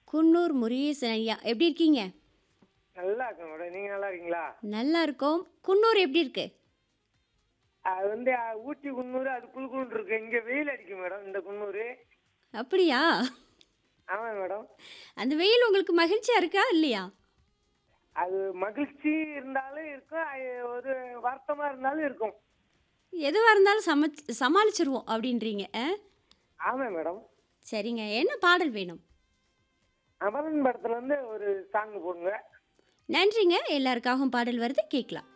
குன்னூர் முருகேசன் ஐயா எப்படி இருக்கீங்க நல்லா இருக்கேன் மேடம் நீங்க நல்லா இருக்கீங்களா நல்லா இருக்கோம் குன்னூர் எப்படி இருக்கு அது வந்து அஹ், ஊட்டி குன்னூர் அது குழுக்குன்னு இருக்கு இங்க வெயில் அடிக்கும் மேடம் இந்த குன்னூர் அப்படியா ஆமா மேடம் அந்த வெயில் உங்களுக்கு மகிழ்ச்சியா இருக்கா இல்லையா அது மகிழ்ச்சி இருந்தாலும் இருக்கும் அது ஒரு வருத்தமா இருந்தாலும் இருக்கும் எதுவாக இருந்தாலும் சமச் சமாளிச்சிருவோம் அப்படின்றீங்க ஆ? ஆமா மேடம் சரிங்க என்ன பாடல் வேணும் அமரன் படத்துல இருந்து ஒரு சாங் போடுங்க நன்றிங்க எல்லாருக்காகவும் பாடல் வருது கேட்கலாம்